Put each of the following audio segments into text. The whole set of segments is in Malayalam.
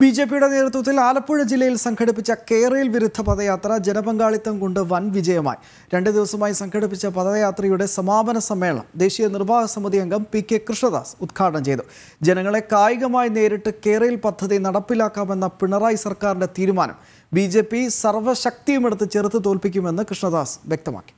ബി ജെ പിയുടെ നേതൃത്വത്തിൽ ആലപ്പുഴ ജില്ലയിൽ സംഘടിപ്പിച്ച കേരയിൽ വിരുദ്ധ പദയാത്ര ജനപങ്കാളിത്തം കൊണ്ട് വൻ വിജയമായി രണ്ട് ദിവസമായി സംഘടിപ്പിച്ച പദയാത്രയുടെ സമാപന സമ്മേളനം ദേശീയ നിർവാഹക സമിതി അംഗം പി കെ കൃഷ്ണദാസ് ഉദ്ഘാടനം ചെയ്തു ജനങ്ങളെ കായികമായി നേരിട്ട് കേരയിൽ പദ്ധതി നടപ്പിലാക്കാമെന്ന പിണറായി സർക്കാരിന്റെ തീരുമാനം ബി ജെ പി സർവ്വശക്തിയുമെടുത്ത് ചെറുത്ത് തോൽപ്പിക്കുമെന്ന് കൃഷ്ണദാസ് വ്യക്തമാക്കി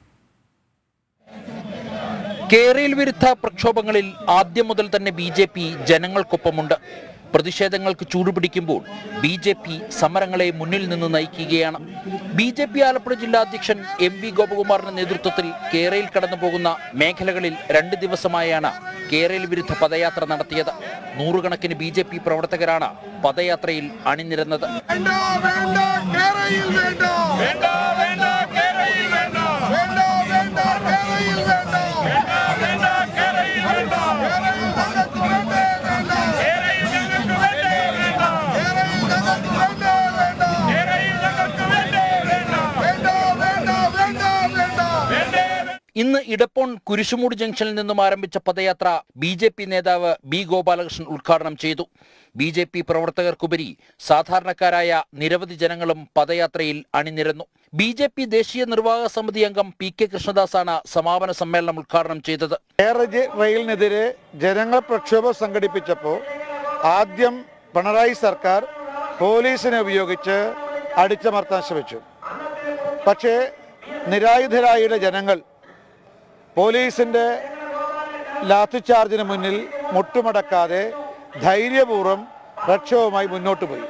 കേരയിൽ വിരുദ്ധ പ്രക്ഷോഭങ്ങളിൽ ആദ്യം മുതൽ തന്നെ ബി ജെ പി ജനങ്ങൾക്കൊപ്പമുണ്ട് പ്രതിഷേധങ്ങൾക്ക് ചൂടുപിടിക്കുമ്പോൾ ബി ജെ പി സമരങ്ങളെ മുന്നിൽ നിന്ന് നയിക്കുകയാണ് ബി ജെ പി ആലപ്പുഴ ജില്ലാ അധ്യക്ഷൻ എം വി ഗോപകുമാറിന്റെ നേതൃത്വത്തിൽ കേരയിൽ കടന്നു പോകുന്ന മേഖലകളിൽ രണ്ട് ദിവസമായാണ് കേരയിൽ വിരുദ്ധ പദയാത്ര നടത്തിയത് നൂറുകണക്കിന് ബി ജെ പി പ്രവർത്തകരാണ് പദയാത്രയിൽ അണിനിരന്നത് വേണ്ട വേണ്ട കേരയിൽ വേണ്ട വേണ്ട വേണ്ട കേരയിൽ വേണ്ട വേണ്ട വേണ്ട കേരയിൽ വേണ്ട വേണ്ട വേണ്ട കേരയിൽ വേണ്ട കേരയിൽ ഞങ്ങൾക്ക് വേണ്ടേ വേണ്ട കേരയിൽ ഞങ്ങൾക്ക് വേണ്ടേ വേണ്ട കേരയിൽ ഞങ്ങൾക്ക് വേണ്ടേ വേണ്ട കേരയിൽ ഞങ്ങൾക്ക് വേണ്ടേ വേണ്ട വേണ്ട വേണ്ട വേണ്ട വേണ്ട വേണ്ടേ ഇന്ന് ഇടപ്പോൺ കുരിശുമൂട് ജംഗ്ഷനിൽ നിന്നും ആരംഭിച്ച പദയാത്ര ബി ജെ പി നേതാവ് ബി ഗോപാലകൃഷ്ണൻ ഉദ്ഘാടനം ചെയ്തു ബി ജെ പി പ്രവർത്തകർക്കുപരി സാധാരണക്കാരായ നിരവധി ജനങ്ങളും പദയാത്രയിൽ അണിനിരന്നു ബി ജെ പി ദേശീയ നിർവാഹക സമിതി അംഗം പി കെ കൃഷ്ണദാസാണ് സമാപന സമ്മേളനം ഉദ്ഘാടനം ചെയ്തത് എയർ ജെ- റെയിലിനെതിരെ ജനങ്ങൾ പ്രക്ഷോഭം സംഘടിപ്പിച്ചപ്പോൾ ആദ്യം പിണറായി സർക്കാർ പോലീസിനെ ഉപയോഗിച്ച് അടിച്ചമർത്താൻ ശ്രമിച്ചു പക്ഷേ നിരായുധരായുള്ള ജനങ്ങൾ പോലീസിൻ്റെ ലാത്തിച്ചാർജിന് മുന്നിൽ മുട്ടുമടക്കാതെ ധൈര്യപൂർവ്വം പ്രക്ഷോഭവുമായി മുന്നോട്ട് പോയി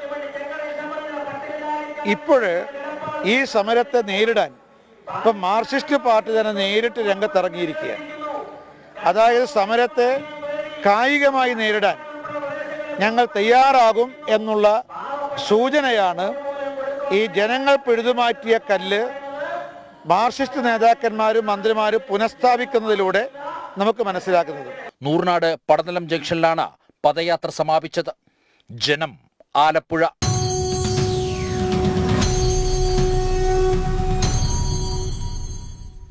ഇപ്പോഴ് ഈ സമരത്തെ നേരിടാൻ ഇപ്പം മാർക്സിസ്റ്റ് പാർട്ടി തന്നെ നേരിട്ട് രംഗത്തിറങ്ങിയിരിക്കുകയാണ് അതായത് സമരത്തെ കായികമായി നേരിടാൻ ഞങ്ങൾ തയ്യാറാകും എന്നുള്ള സൂചനയാണ് ഈ ജനങ്ങൾ പിഴുതുമാറ്റിയ കല്ല് മാർക്സിസ്റ്റ് നേതാക്കന്മാരും മന്ത്രിമാരും പുനഃസ്ഥാപിക്കുന്നതിലൂടെ നമുക്ക് മനസ്സിലാക്കുന്നത് നൂറിനാട് പടനിലം ജംഗ്ഷനിലാണ് പദയാത്ര സമാപിച്ചത് ജനം ആലപ്പുഴ